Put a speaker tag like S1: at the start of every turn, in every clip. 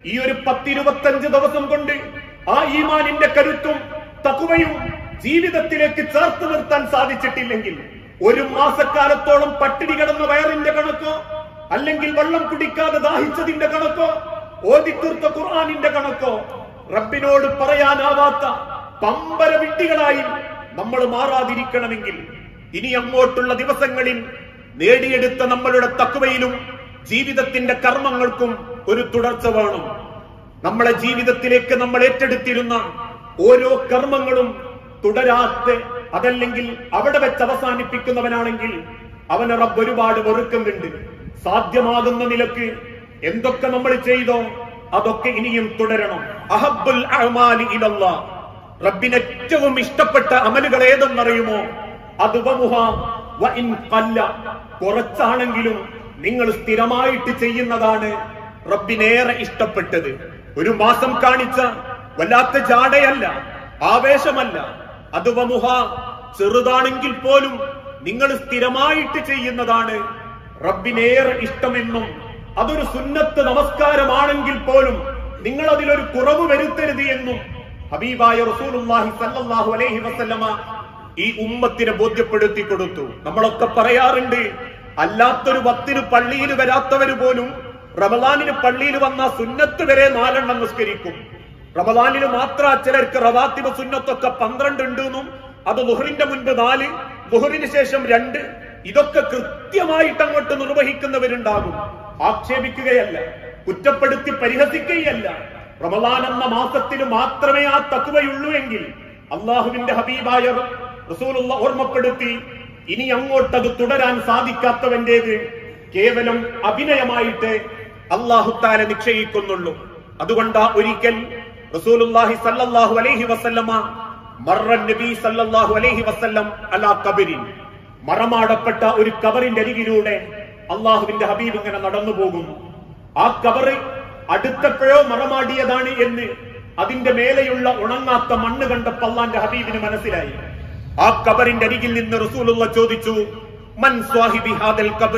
S1: ഈ ഒരു പത്തിരുപത്തഞ്ച് ദിവസം കൊണ്ട് ആ ഈമാനിന്റെ കരുത്തും തക്കുവയും ജീവിതത്തിലേക്ക് ചേർത്ത് നിർത്താൻ സാധിച്ചിട്ടില്ലെങ്കിൽ ഒരു മാസക്കാലത്തോളം പട്ടിണി കിടന്ന വയറിന്റെ കണക്കോ അല്ലെങ്കിൽ വെള്ളം കുടിക്കാതെ ദാഹിച്ചതിന്റെ കണക്കോ ഓതിത്തീർത്ത ഖുർആാനിന്റെ കണക്കോ റബ്ബിനോട് പറയാനാവാത്ത പമ്പര വിഡ്ഢികളായി നമ്മൾ മാറാതിരിക്കണമെങ്കിൽ ഇനി അങ്ങോട്ടുള്ള ദിവസങ്ങളിൽ നേടിയെടുത്ത നമ്മളുടെ തക്കുവയിലും ജീവിതത്തിന്റെ കർമ്മങ്ങൾക്കും ഒരു തുടർച്ച വേണം നമ്മളെ ജീവിതത്തിലേക്ക് നമ്മൾ ഏറ്റെടുത്തിരുന്ന ഓരോ കർമ്മങ്ങളും തുടരാത്ത അതല്ലെങ്കിൽ അവിടെ വെച്ച് അവസാനിപ്പിക്കുന്നവനാണെങ്കിൽ അവന് റബ്ബ് ഒരുപാട് വെറുക്കുന്നുണ്ട് സാധ്യമാകുന്ന നിലക്ക് എന്തൊക്കെ നമ്മൾ ചെയ്തോ അതൊക്കെ ഇനിയും തുടരണം അഹബ്ബുൽ അഅ്മാലി ഇലല്ലാ റബ്ബിന് ഏറ്റവും ഇഷ്ടപ്പെട്ട അമലുകൾ ഏതെന്നറിയുമോ അത് വമുഹ വ ഇൻ ഖല്ല. കുറച്ചാണെങ്കിലും നിങ്ങൾ സ്ഥിരമായിട്ട് ചെയ്യുന്നതാണ് റബ്ബിനേറെ ഇഷ്ടപ്പെട്ടത് ഒരു മാസം കാണിച്ച വല്ലാത്ത ജാടയല്ല ആവേശമല്ല അത് വമുഹ ചെറുതാണെങ്കിൽ പോലും നിങ്ങൾ സ്ഥിരമായിട്ട് ചെയ്യുന്നതാണ് റബ്ബിനേറെ ഇഷ്ടമെന്നും അതൊരു സുന്നത്ത് നമസ്കാരമാണെങ്കിൽ പോലും നിങ്ങൾ അതിലൊരു കുറവ് വരുത്തരുത് എന്നും ഹബീബായ റസൂലുള്ളാഹി സല്ലല്ലാഹു അലൈഹി വസല്ലമ ഈ ഉമ്മത്തിനെ ബോധ്യപ്പെടുത്തി കൊടുത്തു നമ്മളൊക്കെ പറയാറുണ്ട് അല്ലാത്തൊരു വത്തിന് പള്ളിയിൽ വരാത്തവര് പോലും റമദാനിന് പള്ളിയിൽ വന്ന സുന്നത്ത് വരെ നാലെണ്ണം നിസ്കരിക്കും റമദാനിന് മാത്ര ചിലർക്ക് റവാത്തിബ സുന്നത്തൊക്കെ പന്ത്രണ്ട് ഉണ്ടെന്നും അത് ലുഹറിന്റെ മുൻപ് നാല് ലുഹറിന് ശേഷം രണ്ട് ഇതൊക്കെ കൃത്യമായിട്ട് അങ്ങോട്ട് നിർവഹിക്കുന്നവരുണ്ടാകും ആക്ഷേപിക്കുകയല്ല കുറ്റപ്പെടുത്തി പരിഹസിക്കുകയല്ല റമദാൻ എന്ന മാസത്തിൽ മാത്രമേ ആ തക്കുവയുള്ളൂ എങ്കിൽ അള്ളാഹുവിന്റെ ഹബീബായ റസൂലുള്ള ഓർമ്മപ്പെടുത്തി ഇനി അങ്ങോട്ടത് തുടരാൻ സാധിക്കാത്തവന്റേത് കേവലം അഭിനയമായിട്ട് അള്ളാഹുത്താല നിശ്ചയിക്കുന്നുള്ളൂ അതുകൊണ്ടാ ഒരിക്കൽ റസൂലുള്ളാഹി സല്ലല്ലാഹു അലൈഹി വസല്ലമ മർറ നബി സല്ലല്ലാഹു അലൈഹി വസല്ലം അലാ കബരിൻ മറമാടപ്പെട്ട ഒരു കബറിന്റെ അരികിലൂടെ അള്ളാഹുവിന്റെ ഹബീബ് ഇങ്ങനെ നടന്നു പോകുന്നു ആ കബറ് അടുത്തപ്പോഴോ മറമാടിയതാണ് എന്ന് അതിന്റെ മേലെയുള്ള ഉണങ്ങാത്ത മണ്ണ് കണ്ടപ്പോൾ അള്ളാന്റെ ഹബീബിന് മനസ്സിലായി ആ കബറിന്റെ അരികിൽ നിന്ന് റസൂലുള്ള ചോദിച്ചു മൻ സ്വാഹിബി ഹാദൽ കബർ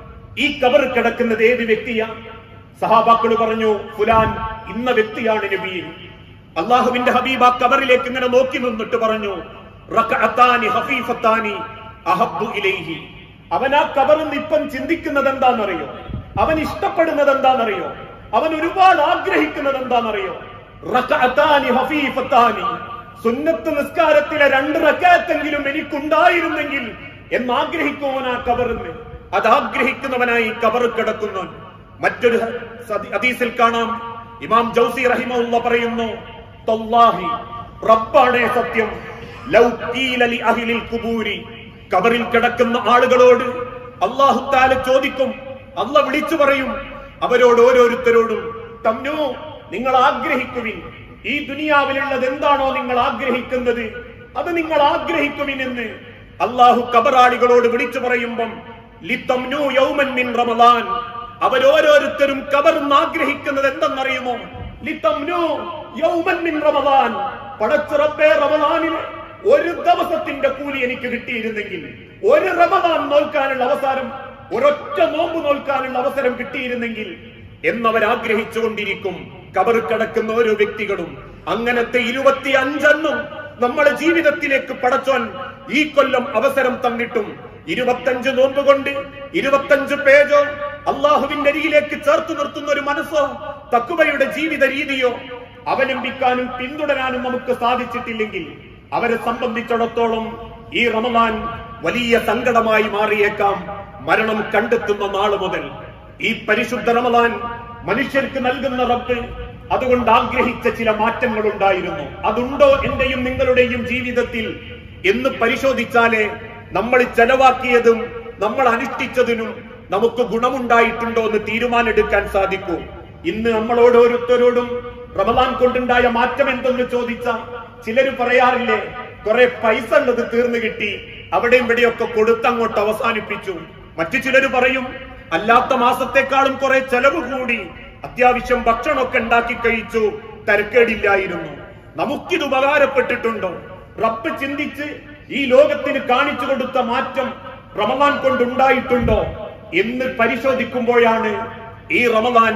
S1: ഈ കബർ കിടക്കുന്നത് ഏത് വ്യക്തിയാ സഹാബാക്കൾ പറഞ്ഞു ഫുലാൻ ഇന്ന വ്യക്തിയാണ് നബി അള്ളാഹുവിന്റെ ഹബീബ് ആ കബറിലേക്ക് ഇങ്ങനെ നോക്കി നിന്നിട്ട് പറഞ്ഞു റകഅത്താനി ഹഫീഫത്താനി അഹബ്ബു ഇലൈഹി അവൻ ആ കബറിൽ ഇപ്പം ചിന്തിക്കുന്നത് എന്താണെന്നറിയോ അവൻ ഇഷ്ടപ്പെടുന്നത് എന്താണെന്നറിയോ അവൻ ഒരുപാട് ആഗ്രഹിക്കുന്നത് എന്താണെന്നറിയോ റകഅത്താനി ഹഫീഫത്താനി സുന്നത്ത് നിസ്കാരത്തിലെ രണ്ട് റക്കാത്തെങ്കിലും എനിക്കുണ്ടായിരുന്നെങ്കിൽ എന്ന് ആഗ്രഹിക്കുവാൻ ആ കബറിന് അത് ആഗ്രഹിക്കുന്നവനായി കബർ കിടക്കുന്നു മറ്റൊരു സതി- ഹദീസിൽ കാണാം ഇമാം ജൗസി റഹിമുള്ള പറയുന്നു തല്ലാഹി റബ്ബാണേ സത്യം ലൗ ഖീല ലി അഹ്ലിൽ ഖുബൂരി കബറിൽ കിടക്കുന്ന ആളുകളോട് അല്ലാഹു തആല ചോദിക്കും അല്ല വിളിച്ചു പറയും അവരോട് ഓരോരുത്തരോടും തമ്നു നിങ്ങൾ ആഗ്രഹിക്കുവിൻ ഈ ദുനിയാവിലുള്ളത് എന്താണോ നിങ്ങൾ ആഗ്രഹിക്കുന്നത് അത് നിങ്ങൾ ആഗ്രഹിക്കുവിൻ എന്ന് അള്ളാഹു കബറാളികളോട് വിളിച്ചു പറയുമ്പം ലിത്തംനു യൗമൻ മിൻ റമദാൻ അവരോരോരുത്തരും കബർന്ന് ആഗ്രഹിക്കുന്നത് എന്തെന്നറിയുമോ ലിത്തംനു യൗമൻ മിൻ റമദാൻ പടച്ചുറപ്പേ റമദാനിൽ ഒരു ദിവസത്തിന്റെ കൂലി എനിക്ക് കിട്ടിയിരുന്നെങ്കിൽ ഒരു റമദാൻ നോൽക്കാനുള്ള അവസരം ഒരൊറ്റ നോമ്പ് നോൽക്കാനുള്ള അവസരം കിട്ടിയിരുന്നെങ്കിൽ എന്നവർ ആഗ്രഹിച്ചുകൊണ്ടിരിക്കും കബർ കിടക്കുന്ന ഓരോ വ്യക്തികളും അങ്ങനത്തെ ഇരുപത്തി അഞ്ചെണ്ണം നമ്മുടെ ജീവിതത്തിലേക്ക് പടച്ചോൻ ഈ കൊല്ലം അവസരം തന്നിട്ടും ഇരുപത്തഞ്ച് നോമ്പ് കൊണ്ട് ഇരുപത്തഞ്ച് പേജോ അള്ളാഹുവിന്റെ അരികിലേക്ക് ചേർത്ത് നിർത്തുന്ന ഒരു മനസ്സോ തക്കുവയുടെ ജീവിത രീതിയോ അവലംബിക്കാനും പിന്തുടരാനും നമുക്ക് സാധിച്ചിട്ടില്ലെങ്കിൽ അവരെ സംബന്ധിച്ചിടത്തോളം ഈ റമദാൻ വലിയ സങ്കടമായി മാറിയേക്കാം മരണം കണ്ടെത്തുന്ന നാള് മുതൽ ഈ പരിശുദ്ധ റമദാൻ മനുഷ്യർക്ക് നൽകുന്ന റബ്ബ് അതുകൊണ്ട് ആഗ്രഹിച്ച ചില മാറ്റങ്ങൾ ഉണ്ടായിരുന്നു അതുണ്ടോ എന്റെയും നിങ്ങളുടെയും ജീവിതത്തിൽ എന്ന് പരിശോധിച്ചാലേ നമ്മൾ ചെലവാക്കിയതും നമ്മൾ അനുഷ്ഠിച്ചതിനും നമുക്ക് ഗുണമുണ്ടായിട്ടുണ്ടോ എന്ന് തീരുമാനമെടുക്കാൻ സാധിക്കൂ ഇന്ന് നമ്മളോട് ഓരോരുത്തരോടും റമദാൻ കൊണ്ടുണ്ടായ മാറ്റം എന്തെന്ന് ചോദിച്ച ചിലര് പറയാറില്ലേ കുറെ പൈസ ഉള്ളത് തീർന്നു കിട്ടി അവിടെയും ഇവിടെയൊക്കെ കൊടുത്തങ്ങോട്ട് അവസാനിപ്പിച്ചു മറ്റു ചിലര് പറയും അല്ലാത്ത മാസത്തെക്കാളും കുറെ ചെലവ് കൂടി അത്യാവശ്യം ഭക്ഷണമൊക്കെ ഉണ്ടാക്കി കഴിച്ചു തരക്കേടില്ലായിരുന്നു നമുക്കിത് ഉപകാരപ്പെട്ടിട്ടുണ്ടോ റബ്ബ് ചിന്തിച്ച് ഈ ലോകത്തിന് കാണിച്ചു കൊടുത്ത മാറ്റം റമദാൻ കൊണ്ടുണ്ടായിട്ടുണ്ടോ എന്ന് പരിശോധിക്കുമ്പോഴാണ് ഈ റമദാൻ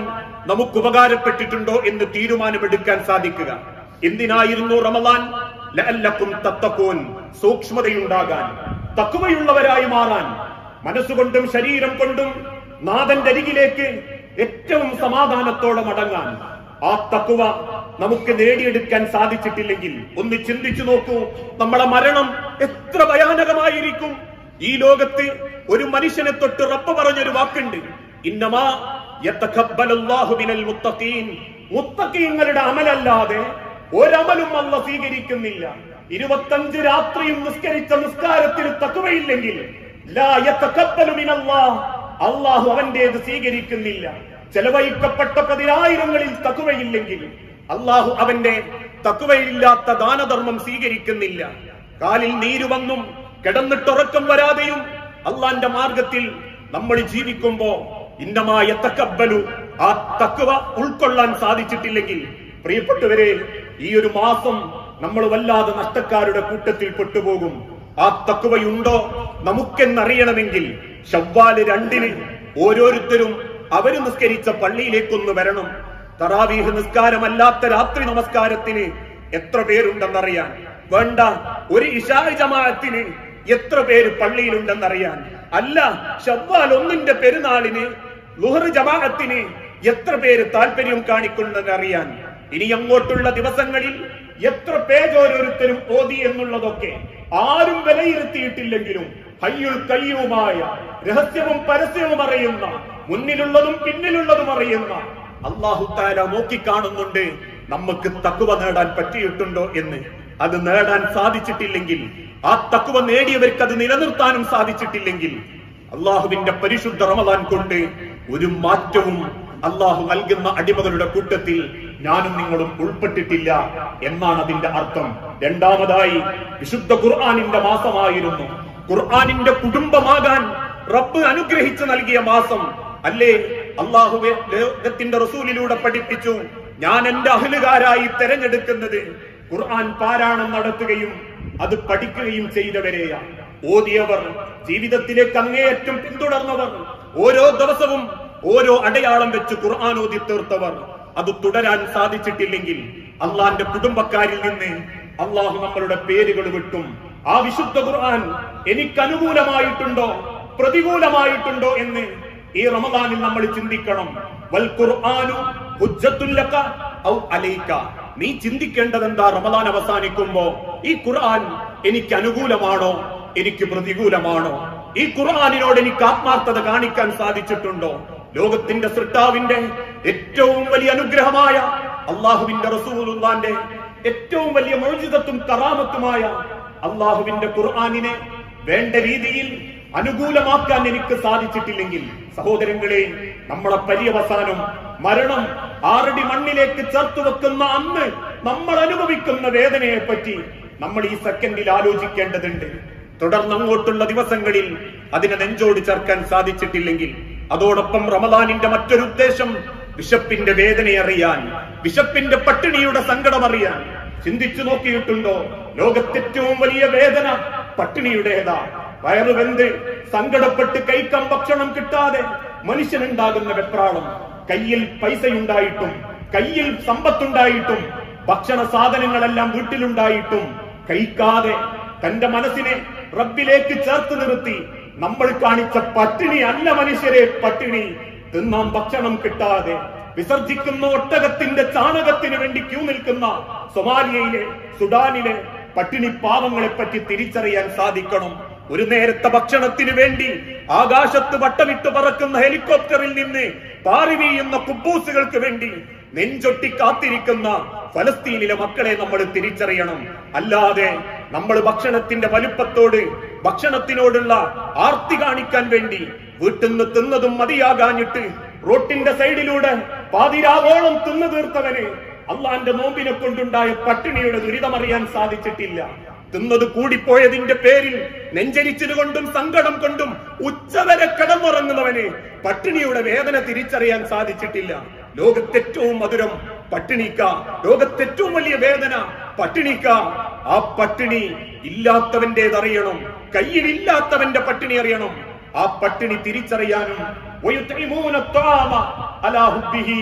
S1: നമുക്ക് ഉപകാരപ്പെട്ടിട്ടുണ്ടോ എന്ന് തീരുമാനമെടുക്കാൻ സാധിക്കുക എന്തിനായിരുന്നു റമദാൻ ലഅല്ലക്കും തത്തക്കൂൻ സൂക്ഷ്മതയുണ്ടാകാൻ തക്കുവയുള്ളവരായി മാറാൻ മനസ്സുകൊണ്ടും ശരീരം കൊണ്ടും നാഥന്റെ അരികിലേക്ക് ഏറ്റവും സമാധാനത്തോടെ മടങ്ങാൻ ആ തക്കുവ നമുക്ക് നേടിയെടുക്കാൻ സാധിച്ചിട്ടില്ലെങ്കിൽ ഒന്ന് ചിന്തിച്ചു നോക്കൂ നമ്മളെ മരണം എത്ര ഭയാനകമായിരിക്കും ഈ ലോകത്ത് ഒരു മനുഷ്യനെ തൊട്ട് റബ്ബ് പറഞ്ഞൊരു വാക്കുണ്ട് ഇന്നമാ യത്തഖബ്ബലുല്ലാഹു മിനൽ മുത്തഖീൻ മുത്തഖീങ്ങളുടെ അമലല്ലാതെ ഒരമലും അല്ല സ്വീകരിക്കുന്നില്ല ഇരുപത്തഞ്ച് രാത്രിയും നിസ്കരിച്ച നിസ്കാരത്തിന് തക്കുവയില്ലെങ്കിൽ ലാ യത്തഖബ്ബലു മിനല്ലാഹ് അള്ളാഹു അവന്റേത് സ്വീകരിക്കുന്നില്ല ചെലവഴിക്കപ്പെട്ട പതിനായിരങ്ങളിൽ തക്കുവയില്ലെങ്കിൽ അള്ളാഹു അവന്റെ തക്കുവയില്ലാത്ത ദാനധർമ്മം സ്വീകരിക്കുന്നില്ല കാലിൽ നീരുവന്നും കിടന്നിട്ടുറക്കം വരാതെയും അള്ളാന്റെ മാർഗത്തിൽ നമ്മൾ ജീവിക്കുമ്പോ ഇന്നമായ തക്കബലു ആ തക്കുവ ഉൾക്കൊള്ളാൻ സാധിച്ചിട്ടില്ലെങ്കിൽ പ്രിയപ്പെട്ടവരെ ഈ ഒരു മാസം നമ്മൾ വല്ലാതെ നഷ്ടക്കാരുടെ കൂട്ടത്തിൽ പെട്ടുപോകും ആ തക്കുവയുണ്ടോ നമുക്കെന്നറിയണമെങ്കിൽ ഷവ്വാല് രണ്ടിന് ഓരോരുത്തരും അവര് നിസ്കരിച്ച പള്ളിയിലേക്കൊന്ന് വരണം തറാവീഹ് നിസ്കാരമല്ലാത്ത രാത്രി നമസ്കാരത്തിന് എത്ര പേരുണ്ടെന്നറിയാൻ വേണ്ട ഒരു ഇഷായ് ജമാഅത്തിന് എത്ര പേര് പള്ളിയിലുണ്ടെന്നറിയാൻ അല്ല ഷവ്വാൽ ഒന്നിന്റെ പെരുന്നാളിന് ലുഹർ ജമാഅത്തിന് എത്ര പേര് താല്പര്യം കാണിക്കുന്നുണ്ടെന്ന് അറിയാൻ ഇനി അങ്ങോട്ടുള്ള ദിവസങ്ങളിൽ എത്ര പേജ് ഓരോരുത്തരും ഓതി എന്നുള്ളതൊക്കെ ആരും വിലയിരുത്തിയിട്ടില്ലെങ്കിലും ഹയ്യുൽ കയ്യുമായ രഹസ്യവും പരസ്യവും അറിയുന്ന മുന്നിലുള്ളതും പിന്നിലുള്ളതും അറിയുന്ന അള്ളാഹു താല നോക്കിക്കാണുന്നുണ്ട് നമുക്ക് തക്കുവ നേടാൻ പറ്റിയിട്ടുണ്ടോ എന്ന് അത് നേടാൻ സാധിച്ചിട്ടില്ലെങ്കിൽ ആ തക്കുവ നേടിയവർക്ക് അത് നിലനിർത്താനും സാധിച്ചിട്ടില്ലെങ്കിൽ അള്ളാഹുവിന്റെ പരിശുദ്ധ റമദാൻ കൊണ്ട് ഒരു മാറ്റവും അള്ളാഹു നൽകുന്ന അടിമകളുടെ കൂട്ടത്തിൽ ഞാനും നിങ്ങളും ഉൾപ്പെട്ടിട്ടില്ല എന്നാണ് അതിന്റെ അർത്ഥം രണ്ടാമതായി വിശുദ്ധ ഖുർആാനിന്റെ മാസമായിരുന്നു ഖുർആാനിന്റെ കുടുംബമാകാൻ റബ്ബ് അനുഗ്രഹിച്ചു നൽകിയ മാസം അല്ലേ അള്ളാഹുവെ ലോകത്തിന്റെ റസൂലിലൂടെ പഠിപ്പിച്ചു ഞാൻ എന്റെ അഹലുകാരായി തെരഞ്ഞെടുക്കുന്നത് ഖുർആൻ പാരായണം നടത്തുകയും അത് പഠിക്കുകയും ചെയ്തവരെയാണ് ഓതിയവർ ജീവിതത്തിലേക്ക് അങ്ങേയറ്റം പിന്തുടർന്നവർ ഓരോ ദിവസവും ഓരോ അടയാളം വെച്ച് ഖുർആൻ ഓതി തീർത്തവർ അത് തുടരാൻ സാധിച്ചിട്ടില്ലെങ്കിൽ അള്ളാന്റെ കുടുംബക്കാരിൽ നിന്ന് അള്ളാഹു നമ്മളുടെ പേരുകൾ വിട്ടും ആ വിശുദ്ധ ഖുർആൻ എനിക്ക് അനുകൂലമായിട്ടുണ്ടോ പ്രതികൂലമായിട്ടുണ്ടോ എന്ന് ഈ റമദാനിൽ നമ്മൾ ചിന്തിക്കണം വൽ ഖുർആനു ഹുജ്ജത്തുൽ ലക ഔ അലൈക നീ ചിന്തിക്കേണ്ടത് എന്താ റമദാൻ അവസാനിക്കുമ്പോ ഈ ഖുർആൻ എനിക്ക് അനുകൂലമാണോ എനിക്ക് പ്രതികൂലമാണോ ഈ ഖുർആനിനോട് എനിക്ക് ആത്മാർത്ഥത കാണിക്കാൻ സാധിച്ചിട്ടുണ്ടോ ലോകത്തിന്റെ സൃഷ്ടാവിന്റെ ഏറ്റവും വലിയ അനുഗ്രഹമായ അള്ളാഹുവിന്റെ റസൂലുള്ളാന്റെ ഏറ്റവും വലിയ മൗജിദത്തും കറാമത്തുമായ അള്ളാഹുവിന്റെ ഖുർആനിനെ വേണ്ട രീതിയിൽ അനുകൂലമാക്കാൻ എനിക്ക് സാധിച്ചിട്ടില്ലെങ്കിൽ സഹോദരങ്ങളെ നമ്മളെ പര്യവസാനം മരണം ആറടി മണ്ണിലേക്ക് ചേർത്ത് വെക്കുന്ന അന്ന് നമ്മൾ അനുഭവിക്കുന്ന വേദനയെ പറ്റി നമ്മൾ ഈ സെക്കൻഡിൽ ആലോചിക്കേണ്ടതുണ്ട് തുടർന്ന് അങ്ങോട്ടുള്ള ദിവസങ്ങളിൽ അതിനെ നെഞ്ചോട് ചേർക്കാൻ സാധിച്ചിട്ടില്ലെങ്കിൽ അതോടൊപ്പം റമദാനിന്റെ മറ്റൊരു ഉദ്ദേശം വിശപ്പിന്റെ വേദന അറിയാൻ വിശപ്പിന്റെ പട്ടിണിയുടെ സങ്കടം അറിയാൻ ചിന്തിച്ചു നോക്കിയിട്ടുണ്ടോ ലോകത്തേറ്റവും വലിയ വേദന പട്ടിണിയുടേതാ വയറുവെന്ത് സങ്കടപ്പെട്ട് കൈക്കം ഭക്ഷണം കിട്ടാതെ മനുഷ്യനുണ്ടാകുന്ന വെപ്രാളം കയ്യിൽ പൈസയുണ്ടായിട്ടും കയ്യിൽ സമ്പത്തുണ്ടായിട്ടും ഭക്ഷണ സാധനങ്ങളെല്ലാം വീട്ടിലുണ്ടായിട്ടും കഴിക്കാതെ തന്റെ മനസ്സിനെ റബ്ബിലേക്ക് ചേർത്ത് നിർത്തി നമ്മൾ കാണിച്ച പട്ടിണി അല്ല മനുഷ്യരെ പട്ടിണി തിന്നാൻ ഭക്ഷണം കിട്ടാതെ വിസർജിക്കുന്ന ഒട്ടകത്തിന്റെ ചാണകത്തിന് വേണ്ടി ക്യൂ നിൽക്കുന്ന സൊമാലിയയിലെ സുഡാനിലെ പട്ടിണി പാവങ്ങളെ പറ്റി തിരിച്ചറിയാൻ സാധിക്കണം ഒരു നേരത്തെ ഭക്ഷണത്തിന് വേണ്ടി ആകാശത്ത് വട്ടമിട്ട് പറക്കുന്ന ഹെലികോപ്റ്ററിൽ നിന്ന് പാറി വീഴുന്ന കുബൂസുകൾക്ക് വേണ്ടി നെഞ്ചൊട്ടി കാത്തിരിക്കുന്ന ഫലസ്തീനിലെ മക്കളെ നമ്മൾ തിരിച്ചറിയണം അല്ലാതെ നമ്മൾ ഭക്ഷണത്തിന്റെ വലുപ്പത്തോട് ഭക്ഷണത്തിനോടുള്ള ആർത്തി കാണിക്കാൻ വേണ്ടി വീട്ടിൽ നിന്ന് തിന്നതും മതിയാകാഞ്ഞിട്ട് റോട്ടിന്റെ സൈഡിലൂടെ പാതിരാവോളം തിന്നു തീർത്തവന് അള്ളാന്റെ നോമ്പിനെ കൊണ്ടുണ്ടായ പട്ടിണിയുടെ ദുരിതമറിയാൻ സാധിച്ചിട്ടില്ല തിന്നത് കൂടിപ്പോയതിന്റെ പേരിൽ നെഞ്ചരിച്ചതുകൊണ്ടും സങ്കടം കൊണ്ടും ഉച്ചവരെ കിടന്നുറങ്ങുന്നവന് പട്ടിണിയുടെ വേദന തിരിച്ചറിയാൻ സാധിച്ചിട്ടില്ല ലോകത്തേറ്റവും മധുരം പട്ടിണിക്ക ലോകത്തേറ്റവും വലിയ വേദന പട്ടിണിക്ക ആ പട്ടിണി ഇല്ലാത്തവന്റേതറിയണം കയ്യിലില്ലാത്തവന്റെ പട്ടിണി അറിയണം ആ പട്ടിണി തിരിച്ചറിയാനും ويطعمون الطعام على حبه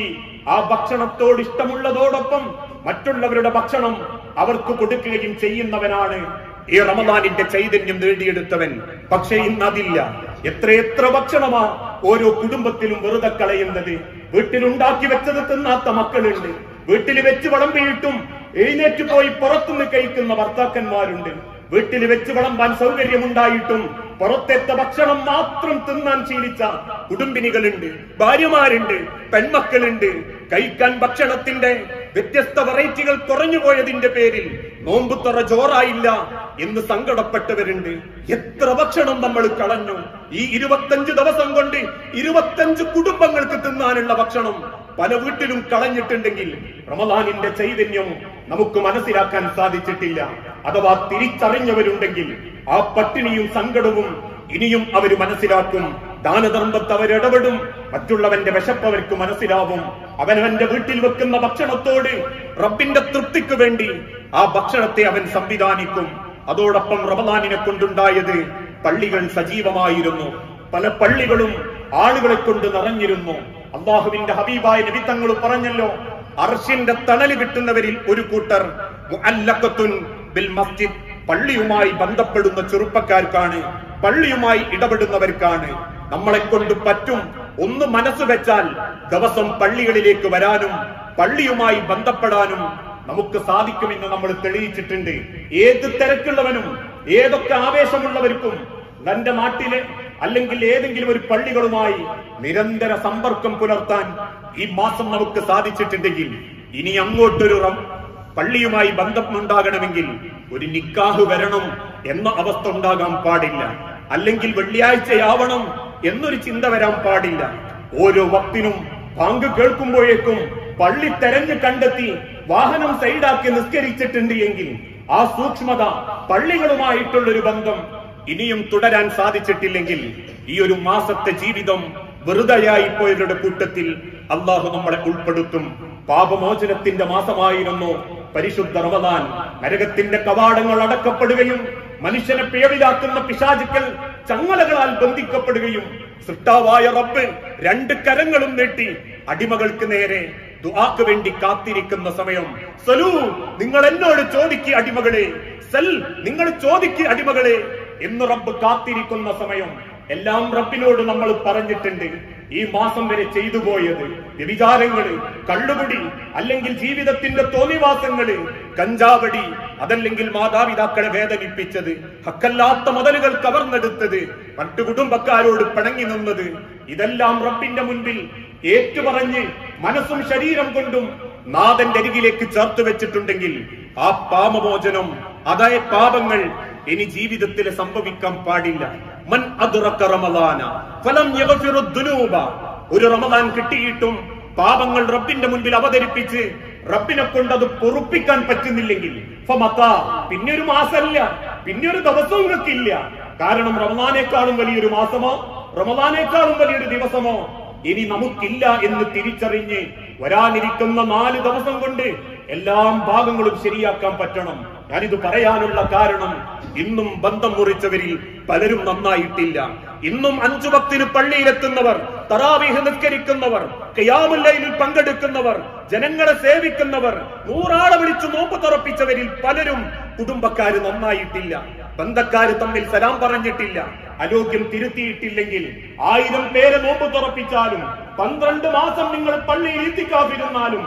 S1: ആ ഭക്ഷണത്തോട് ഇഷ്ടമുള്ളതോടൊപ്പം മറ്റുള്ളവരുടെ ഭക്ഷണം അവർക്ക് കൊടുക്കുകയും ചെയ്യുന്നവനാണ് ഈ റമദാനിന്റെ ചൈതന്യം നേടിയെടുത്തവൻ പക്ഷെ ഇന്ന് അതില്ല എത്രയെത്ര ഭക്ഷണമാ ഓരോ കുടുംബത്തിലും വെറുതെ കളയുന്നത് വീട്ടിലുണ്ടാക്കി വെച്ചത് തിന്നാത്ത മക്കളുണ്ട് വീട്ടിൽ വെച്ച് വിളമ്പിയിട്ടും എഴുന്നേറ്റ് പോയി പുറത്തുനിന്ന് കഴിക്കുന്ന ഭർത്താക്കന്മാരുണ്ട് വീട്ടിൽ വെച്ച് വിളമ്പാൻ സൗകര്യമുണ്ടായിട്ടും പുറത്തെത്ത ഭക്ഷണം മാത്രം തിന്നാൻ ശീലിച്ച കുടുംബിനികളുണ്ട് ഭാര്യമാരുണ്ട് പെൺമക്കളുണ്ട് കഴിക്കാൻ ഭക്ഷണത്തിന്റെ വ്യത്യസ്ത വെറൈറ്റികൾ കുറഞ്ഞു പോയതിന്റെ പേരിൽ നോമ്പുത്തറ ചോറായില്ല എന്ന് സങ്കടപ്പെട്ടവരുണ്ട് എത്ര ഭക്ഷണം നമ്മൾ കളഞ്ഞു ഈ ഇരുപത്തഞ്ച് ദിവസം കൊണ്ട് ഇരുപത്തഞ്ച് കുടുംബങ്ങൾക്ക് തിന്നാനുള്ള ഭക്ഷണം പല വീട്ടിലും കളഞ്ഞിട്ടുണ്ടെങ്കിൽ റമദാനിന്റെ ചൈതന്യം നമുക്ക് മനസ്സിലാക്കാൻ സാധിച്ചിട്ടില്ല അഥവാ തിരിച്ചറിഞ്ഞവരുണ്ടെങ്കിൽ ആ പട്ടിണിയും സങ്കടവും ഇനിയും അവർ മനസ്സിലാക്കും ദാനധർമ്മത്ത് അവരിടപെടും മറ്റുള്ളവന്റെ വിശപ്പ് അവർക്ക് മനസ്സിലാവും അവനവന്റെ വീട്ടിൽ വെക്കുന്ന ഭക്ഷണത്തോട് റബ്ബിന്റെ തൃപ്തിക്ക് വേണ്ടി ആ ഭക്ഷണത്തെ അവൻ സംവിധാനിക്കും അതോടൊപ്പം റമദാനിനെ കൊണ്ടുണ്ടായത് പള്ളികൾ സജീവമായിരുന്നു പല പള്ളികളും ആളുകളെ കൊണ്ട് നിറഞ്ഞിരുന്നു അള്ളാഹുവിന്റെ ഹബീബായ നബിത്തങ്ങൾ പറഞ്ഞല്ലോ അർഷിന്റെ തണല് കിട്ടുന്നവരിൽ ഒരു കൂട്ടർ മുഅല്ലഖത്തുൻ ബിൽ മസ്ജിദ് പള്ളിയുമായി ബന്ധപ്പെടുന്ന ചെറുപ്പക്കാർക്കാണ് പള്ളിയുമായി ഇടപെടുന്നവർക്കാണ് നമ്മളെ കൊണ്ട് പറ്റും ഒന്ന് മനസ്സ് വെച്ചാൽ ദിവസം പള്ളികളിലേക്ക് വരാനും പള്ളിയുമായി ബന്ധപ്പെടാനും നമുക്ക് സാധിക്കുമെന്ന് നമ്മൾ തെളിയിച്ചിട്ടുണ്ട് ഏത് തിരക്കുള്ളവനും ഏതൊക്കെ ആവേശമുള്ളവർക്കും തന്റെ നാട്ടിലെ അല്ലെങ്കിൽ ഏതെങ്കിലും ഒരു പള്ളികളുമായി നിരന്തര സമ്പർക്കം പുലർത്താൻ ഈ മാസം നമുക്ക് സാധിച്ചിട്ടുണ്ടെങ്കിൽ ഇനി അങ്ങോട്ടൊരു റം- പള്ളിയുമായി ബന്ധമുണ്ടാകണമെങ്കിൽ ഒരു നിക്കാഹ് വരണം എന്ന അവസ്ഥ ഉണ്ടാകാൻ പാടില്ല അല്ലെങ്കിൽ വെള്ളിയാഴ്ചയാവണം എന്നൊരു ചിന്ത വരാൻ പാടില്ല ഓരോ വക്തിനും ബാങ്ക് കേൾക്കുമ്പോഴേക്കും പള്ളി തെരഞ്ഞു കണ്ടെത്തി വാഹനം സൈഡാക്കി നിസ്കരിച്ചിട്ടുണ്ട് എങ്കിൽ ആ സൂക്ഷ്മത പള്ളികളുമായിട്ടുള്ളൊരു ബന്ധം ഇനിയും തുടരാൻ സാധിച്ചിട്ടില്ലെങ്കിൽ ഈ ഒരു മാസത്തെ ജീവിതം വെറുതെയായി പോയവരുടെ കൂട്ടത്തിൽ അള്ളാഹു നമ്മളെ ഉൾപ്പെടുത്തും പാപമോചനത്തിന്റെ മാസമായിരുന്നു പരിശുദ്ധ റമദാൻ നരകത്തിന്റെ കവാടങ്ങൾ അടക്കപ്പെടുകയും മനുഷ്യനെ പേവിലാക്കുന്ന പിശാചുക്കൾ ചങ്ങലകളാൽ ബന്ധിക്കപ്പെടുകയും സൃഷ്ടാവായ റബ്ബ് രണ്ട് കരങ്ങളും നീട്ടി അടിമകൾക്ക് നേരെ ദുആക്ക് വേണ്ടി കാത്തിരിക്കുന്ന സമയം സലൂ നിങ്ങൾ എന്നോട് ചോദിക്ക് അടിമകളെ സൽ നിങ്ങൾ ചോദിക്ക് അടിമകളെ എന്ന് റബ്ബ് കാത്തിരിക്കുന്ന സമയം എല്ലാം റബ്ബിനോട് നമ്മൾ പറഞ്ഞിട്ടുണ്ട് ഈ മാസം വരെ ചെയ്തു പോയത് വ്യഭിചാരങ്ങള് കള്ളുകുടി അല്ലെങ്കിൽ ജീവിതത്തിന്റെ തോന്നിവാസങ്ങള് കഞ്ചാവടി അതല്ലെങ്കിൽ മാതാപിതാക്കളെ വേദനിപ്പിച്ചത് ഹക്കല്ലാത്ത മുതലുകൾ കവർന്നെടുത്തത് മറ്റു കുടുംബക്കാരോട് പിണങ്ങി നിന്നത് ഇതെല്ലാം റബ്ബിന്റെ മുൻപിൽ ഏറ്റുപറഞ്ഞ് മനസ്സും ശരീരം കൊണ്ടും നാഥന്റെ അരികിലേക്ക് ചേർത്ത് വെച്ചിട്ടുണ്ടെങ്കിൽ ആ പാപമോചനം അതായ പാപങ്ങൾ ഇനി ജീവിതത്തിൽ സംഭവിക്കാൻ പാടില്ല മൻ അദ്റക റമദാന ഫലം യഗ്ഫിറു ദുനൂബ ഒരു റമദാൻ കിട്ടിയിട്ടും പാപങ്ങൾ റബ്ബിന്റെ മുൻപിൽ അവതരിപ്പിച്ച് റബ്ബിനെ കൊണ്ട് അത് പൊറുപ്പിക്കാൻ പറ്റുന്നില്ലെങ്കിൽ ഫമത്താ, പിന്നെ ഒരു മാസമല്ല പിന്നെ ഒരു ദിവസവും നിങ്ങൾക്കില്ല കാരണം റമദാനേക്കാളും വലിയൊരു മാസമോ റമദാനേക്കാളും വലിയൊരു ദിവസമോ ഇനി നമുക്കില്ല എന്ന് തിരിച്ചറിഞ്ഞ് വരാനിരിക്കുന്ന നാല് ദിവസം കൊണ്ട് എല്ലാം ഭാഗങ്ങളും ശരിയാക്കാൻ പറ്റണം ഞാനിത് പറയാനുള്ള കാരണം ഇന്നും ബന്ധം മുറിച്ചവരിൽ പലരും നന്നായിട്ടില്ല ഇന്നും അഞ്ചു ഭക്തിന് പള്ളിയിലെത്തുന്നവർ തറാവീഹ് നിസ്കരിക്കുന്നവർ കയാമുല്ലയിൽ പങ്കെടുക്കുന്നവർ ജനങ്ങളെ സേവിക്കുന്നവർ നൂറാളെ വിളിച്ചു നോമ്പ് തുറപ്പിച്ചവരിൽ പലരും കുടുംബക്കാര് നന്നായിട്ടില്ല ബന്ധക്കാര് തമ്മിൽ സലാം പറഞ്ഞിട്ടില്ല അലോഗ്യം തിരുത്തിയിട്ടില്ലെങ്കിൽ ആയിരം പേരെ നോമ്പ് തുറപ്പിച്ചാലും പന്ത്രണ്ട് മാസം നിങ്ങൾ പള്ളിയിൽ എത്തിക്കാതിരുന്നാലും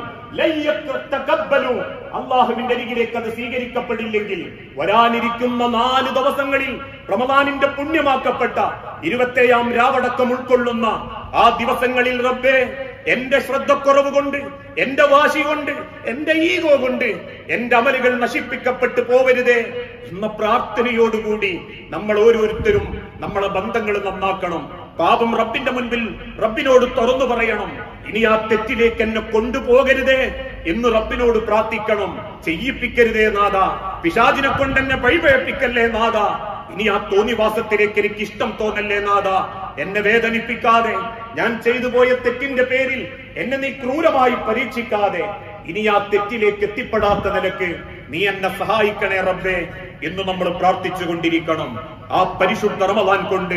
S1: അള്ളാഹുവിന്റെ അരികിലേക്ക് അത് സ്വീകരിക്കപ്പെടില്ലെങ്കിൽ വരാനിരിക്കുന്ന നാല് ദിവസങ്ങളിൽ റമദാനിന്റെ പുണ്യമാക്കപ്പെട്ട ഇരുപത്തേഴാം രാവടക്കം ഉൾക്കൊള്ളുന്ന ആ ദിവസങ്ങളിൽ റബ്ബേ എന്റെ ശ്രദ്ധക്കുറവ് കൊണ്ട് എന്റെ വാശി കൊണ്ട് എന്റെ ഈഗോ കൊണ്ട് എന്റെ അമലുകൾ നശിപ്പിക്കപ്പെട്ടു പോവരുതേ എന്ന പ്രാർത്ഥനയോടുകൂടി നമ്മൾ ഓരോരുത്തരും നമ്മളെ ബന്ധങ്ങൾ നന്നാക്കണം പാപം റബ്ബിന്റെ മുൻപിൽ റബ്ബിനോട് തുറന്നു പറയണം ഇനി ആ തെറ്റിലേക്ക് എന്നെ കൊണ്ടുപോകരുതേ എന്ന് റബ്ബിനോട് പ്രാർത്ഥിക്കണം ചെയ്യിപ്പിക്കരുതേ നാഥ പിശാചിനെ കൊണ്ട് എന്നെ വഴിപഴപ്പിക്കല്ലേ നാഥ ഇനി ആ തോന്നിവാസത്തിലേക്ക് എനിക്ക് ഇഷ്ടം തോന്നല്ലേ നാഥ എന്നെ വേദനിപ്പിക്കാതെ ഞാൻ ചെയ്തു പോയ തെറ്റിന്റെ പേരിൽ എന്നെ നീ ക്രൂരമായി പരീക്ഷിക്കാതെ ഇനി ആ തെറ്റിലേക്ക് എത്തിപ്പെടാത്ത നിലക്ക് നീ എന്നെ സഹായിക്കണേ റബ്ബേ എന്ന് നമ്മൾ പ്രാർത്ഥിച്ചു കൊണ്ടിരിക്കണം ആ പരിശുദ്ധ റമദാൻ കൊണ്ട്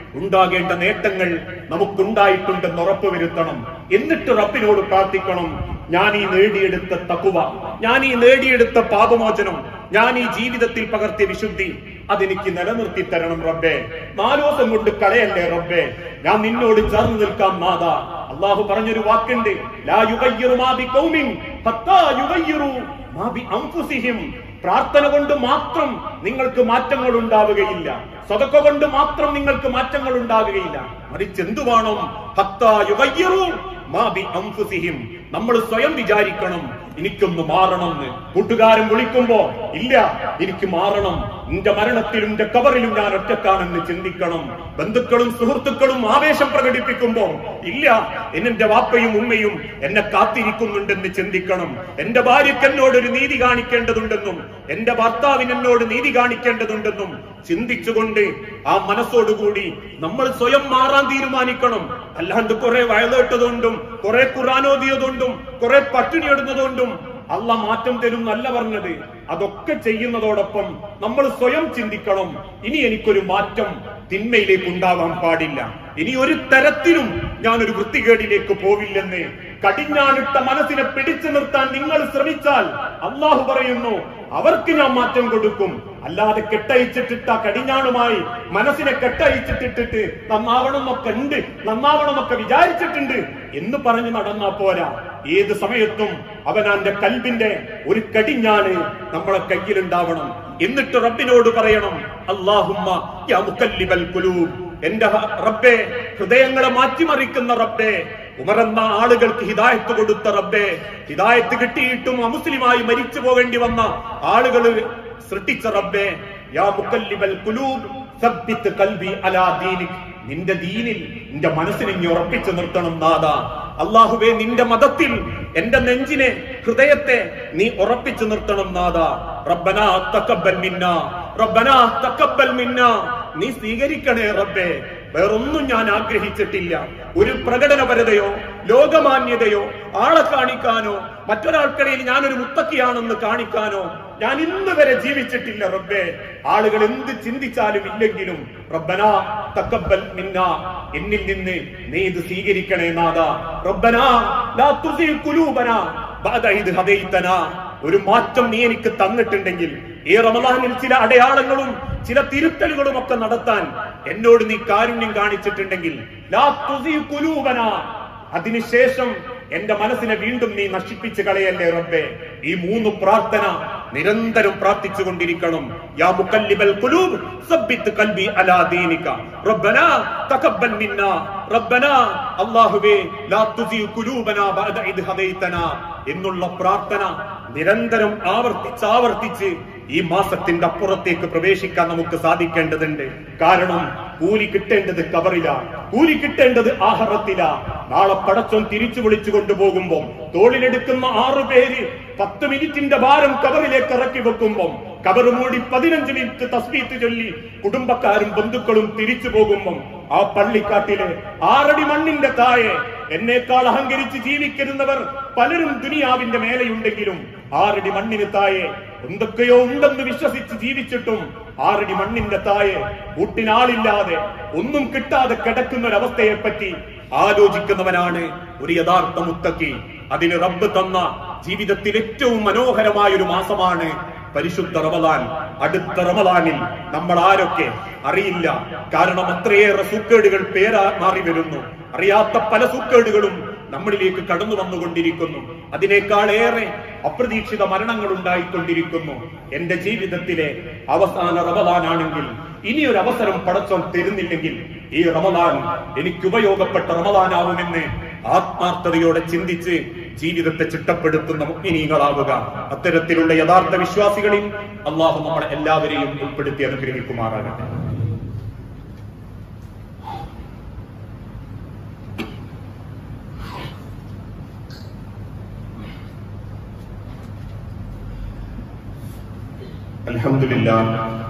S1: ഉണ്ടാകേണ്ട നേട്ടങ്ങൾ നമുക്കുണ്ടായിട്ടുണ്ടെന്ന് ഉറപ്പുവരുത്തണം എന്നിട്ട് റബ്ബിനോട് പ്രാർത്ഥിക്കണം ഞാൻ ഈ നേടിയെടുത്ത തക്കുവ ഞാൻ ഈ നേടിയെടുത്ത പാപമോചനം ഞാൻ ഈ ജീവിതത്തിൽ പകർത്തിയ വിശുദ്ധി അതെനിക്ക് നിലനിർത്തി തരണം റബ്ബേ നാലോസം കൊണ്ട് കളയല്ലേ റബ്ബേ ഞാൻ നിന്നോട് ചേർന്ന് നിൽക്കാം നാഥ അള്ളാഹു പറഞ്ഞൊരു വാക്കുണ്ട് ലാ യുഗയ്യിറു മാ ബി ഖൗമിൻ ഹത്താ യുഗയ്യിറു മാ ബി അൻഫുസിഹിം പ്രാർത്ഥന കൊണ്ട് മാത്രം നിങ്ങൾക്ക് മാറ്റങ്ങൾ ഉണ്ടാവുകയില്ല സ്വതക്ക കൊണ്ട് മാത്രം നിങ്ങൾക്ക് മാറ്റങ്ങൾ ഉണ്ടാവുകയില്ല മറിച്ച് എന്തു വേണം ഹത്താ യുഗയ്യിറു മാ ബി അൻഫുസിഹിം നമ്മൾ സ്വയം വിചാരിക്കണം എനിക്കൊന്ന് മാറണമെന്ന് കൂട്ടുകാരൻ വിളിക്കുമ്പോ ഇല്ല എനിക്ക് മാറണം നിന്റെ മരണത്തിലും നിന്റെ കബറിലും ഞാൻ ഒറ്റക്കാണെന്ന് ചിന്തിക്കണം ബന്ധുക്കളും സുഹൃത്തുക്കളും ആവേശം പ്രകടിപ്പിക്കുമ്പോ ഇല്ല എന്നെ വാപ്പയും ഉമ്മയും എന്നെ കാത്തിരിക്കുന്നുണ്ടെന്ന് ചിന്തിക്കണം എന്റെ ഭാര്യയ്ക്ക് എന്നോട് ഒരു നീതി കാണിക്കേണ്ടതുണ്ടെന്നും എന്റെ ഭർത്താവിന് എന്നോട് നീതി കാണിക്കേണ്ടതുണ്ടെന്നും ചിന്തിച്ചുകൊണ്ട് ആ മനസ്സോടുകൂടി നമ്മൾ സ്വയം മാറാൻ തീരുമാനിക്കണം അല്ലാണ്ട് കുറെ വയലേട്ടതുകൊണ്ടും കുറെ ഖുറാനോദിയതുകൊണ്ടും കുറെ പട്ടിണിയിടുന്നതുകൊണ്ടും അല്ല മാറ്റം തരും നല്ല പറഞ്ഞത് അതൊക്കെ ചെയ്യുന്നതോടൊപ്പം നമ്മൾ സ്വയം ചിന്തിക്കണം ഇനി എനിക്കൊരു മാറ്റം തിന്മയിലേക്ക് ഉണ്ടാവാൻ പാടില്ല ഇനി ഒരു തരത്തിലും ഞാൻ ഒരു വൃത്തികേടിലേക്ക് പോവില്ലെന്ന് കടിഞ്ഞാണിട്ട മനസ്സിനെ പിടിച്ചു നിർത്താൻ നിങ്ങൾ ശ്രമിച്ചാൽ അള്ളാഹു പറയുന്നു അവർക്ക് ഞാൻ മാറ്റം കൊടുക്കും അല്ലാതെ കെട്ടയച്ചിട്ടിട്ട കടിഞ്ഞാണുമായി മനസ്സിനെ കെട്ടയച്ചിട്ടിട്ടിട്ട് നന്നാവണമെന്നൊക്കെ ഉണ്ട് നന്നാവണമെന്നൊക്കെ വിചാരിച്ചിട്ടുണ്ട് എന്ന് പറഞ്ഞു നടന്നാ പോരാ ഏത് സമയത്തും അവനാന്റെ കൽബിന്റെ ഒരു കടിഞ്ഞാണ് നമ്മളെ കയ്യിലുണ്ടാവണം എന്നിട്ട് റബ്ബിനോട് പറയണം അള്ളാഹുമ്മ യാ മുക്കല്ലിബൽ ഖുലൂബ് എന്റെ ഹ- റബ്ബേ ഹൃദയങ്ങളെ മാറ്റിമറിക്കുന്ന റബ്ബേ ഉമറെന്ന ആളുകൾക്ക് ഹിദായത്ത് കൊടുത്ത റബ്ബേ ഹിദായത്ത് കിട്ടിയിട്ടും അമുസ്ലിമായി മരിച്ചു പോകേണ്ടി വന്ന ആളുകൾ സൃഷ്ടിച്ച റബ്ബേ യാ മുക്കല്ലിബൽ ഖുലൂബ് സബ്ബിത്ത് കൽബി അലാ ദീനിക് നിന്റെ ദീനിൽ നിന്റെ മനസ്സിനെ ഇനി ഉറപ്പിച്ചു നിർത്തണം നാഥ അള്ളാഹുവേ നിന്റെ മതത്തിൽ എന്റെ നെഞ്ചിനെ ഹൃദയത്തെ നീ ഉറപ്പിച്ചു നിർത്തണം നാഥ റബ്ബനാ തക്കബൽ മിന്ന റബ്ബനാ തക്കബൽ മിന്ന നീ സ്വീകരിക്കണേ റബ്ബേ വേറൊന്നും ഞാൻ ആഗ്രഹിച്ചിട്ടില്ല ഒരു പ്രകടനപരതയോ ലോകമാന്യതയോ ആളെ കാണിക്കാനോ മറ്റൊരാൾക്കിടയിൽ ഞാനൊരു മുത്തക്കിയാണെന്ന് കാണിക്കാനോ ഞാൻ ഇന്ന് വരെ ജീവിച്ചിട്ടില്ല റബ്ബേ ആളുകൾ എന്ത് ചിന്തിച്ചാലും ഇല്ലെങ്കിലും റബ്ബനാ തക്കബൽ മിന്ന എന്നിൽ നിന്ന് നീ ഇത് സ്വീകരിക്കണേ നാഥ റബ്ബനാ ലാ തുസിൽ കുലൂബന ബഅദ ഇദ് ഹദൈതനാ ഒരു മാറ്റം നീ എനിക്ക് തന്നിട്ടുണ്ടെങ്കിൽ ഈ റമദാനിൽ ചില അടയാളങ്ങളും ചില തിരുത്തലുകളും ഒക്കെ നടത്താൻ എന്നോട് നീ കാരുണ്യം കാണിച്ചിട്ടുണ്ടെങ്കിൽ ലാ തുസി കുലൂബന അതിനുശേഷം എന്റെ മനസ്സിനെ വീണ്ടും നീ നശിപ്പിച്ച് കളയല്ലേ റബ്ബേ ഈ മൂന്ന് പ്രാർത്ഥന നിരന്തരം പ്രാർത്ഥിച്ചു കൊണ്ടിരിക്കണം യാ മുക്കല്ലിബൽ ഖുലൂബ് സബ്ബിത്ത് ഖൽബി അലാ ദീനിക റബ്ബനാ തഖബ്ബൽ മിന്നാ റബ്ബനാ അല്ലാഹുവേ ലാ തുസി ഖുലൂബനാ ബഅദ ഇദ് ഹദൈതനാ എന്നുള്ള പ്രാർത്ഥന നിരന്തരം ആവർത്തിച്ച് ആവർത്തിച്ച് ഈ മാസത്തിന്റെ അപ്പുറത്തേക്ക് പ്രവേശിക്കാൻ നമുക്ക് സാധിക്കേണ്ടതുണ്ട് കാരണം കൂലി കിട്ടേണ്ടത് കബറില കൂലി കിട്ടേണ്ടത് ആഹറത്തില നാളെ പടച്ചോൻ തിരിച്ചു വിളിച്ചു കൊണ്ടുപോകുമ്പോ തോളിലെടുക്കുന്ന ആറു പേര് പത്ത് മിനിറ്റിന്റെ ഭാരം കബറിലേക്ക് ഇറക്കി വെക്കുമ്പം കബർ മൂടി പതിനഞ്ച് മിനിറ്റ് തസ്ബീത്ത് ചൊല്ലി കുടുംബക്കാരും ബന്ധുക്കളും തിരിച്ചു പോകുമ്പം ആ പള്ളിക്കാട്ടിലെ ആറടി മണ്ണിന്റെ താഴെ എന്നേക്കാൾ അഹങ്കരിച്ച് ജീവിക്കരുന്നവർ പലരും ദുനിയാവിന്റെ മേലെയുണ്ടെങ്കിലും ആറടി മണ്ണിന് താഴെ എന്തൊക്കെയോ ഉണ്ടെന്ന് വിശ്വസിച്ച് ജീവിച്ചിട്ടും ആറടി മണ്ണിന്റെ താഴെ കൂട്ടിനാളില്ലാതെ ഒന്നും കിട്ടാതെ കിടക്കുന്ന ഒരവസ്ഥയെ പറ്റി ആലോചിക്കുന്നവനാണ് ഒരു യഥാർത്ഥ മുത്തക്കി അതിന് റബ്ബ് തന്ന ജീവിതത്തിൽ ഏറ്റവും മനോഹരമായ ഒരു മാസമാണ് പരിശുദ്ധ റമദാൻ അടുത്ത റമദാനിൽ നമ്മൾ ആരൊക്കെ അറിയില്ല കാരണം അത്രയേറെ സൂക്കേടുകൾ പേരാ മാറി വരുന്നു അറിയാത്ത പല സൂക്കേടുകളും നമ്മളിലേക്ക് കടന്നു വന്നുകൊണ്ടിരിക്കുന്നു അതിനേക്കാൾ ഏറെ അപ്രതീക്ഷിത മരണങ്ങൾ ഉണ്ടായിക്കൊണ്ടിരിക്കുന്നു എന്റെ ജീവിതത്തിലെ അവസാന റമദാനാണെങ്കിൽ ഇനി ഒരു അവസരം പടച്ചോൻ തരുന്നില്ലെങ്കിൽ ഈ റമദാൻ എനിക്ക് ഉപയോഗപ്പെട്ട റമദാനാവുമെന്ന് ആത്മാർത്ഥതയോടെ ചിന്തിച്ച് ജീവിതത്തെ ചിട്ടപ്പെടുത്തുന്ന മുഗ്നീകളാവുക അത്തരത്തിലുള്ള യഥാർത്ഥ വിശ്വാസികളിൽ അള്ളാഹു നമ്മളെ എല്ലാവരെയും ഉൾപ്പെടുത്തി അനുഗ്രഹിക്കുമാറാകട്ടെ الحمد لله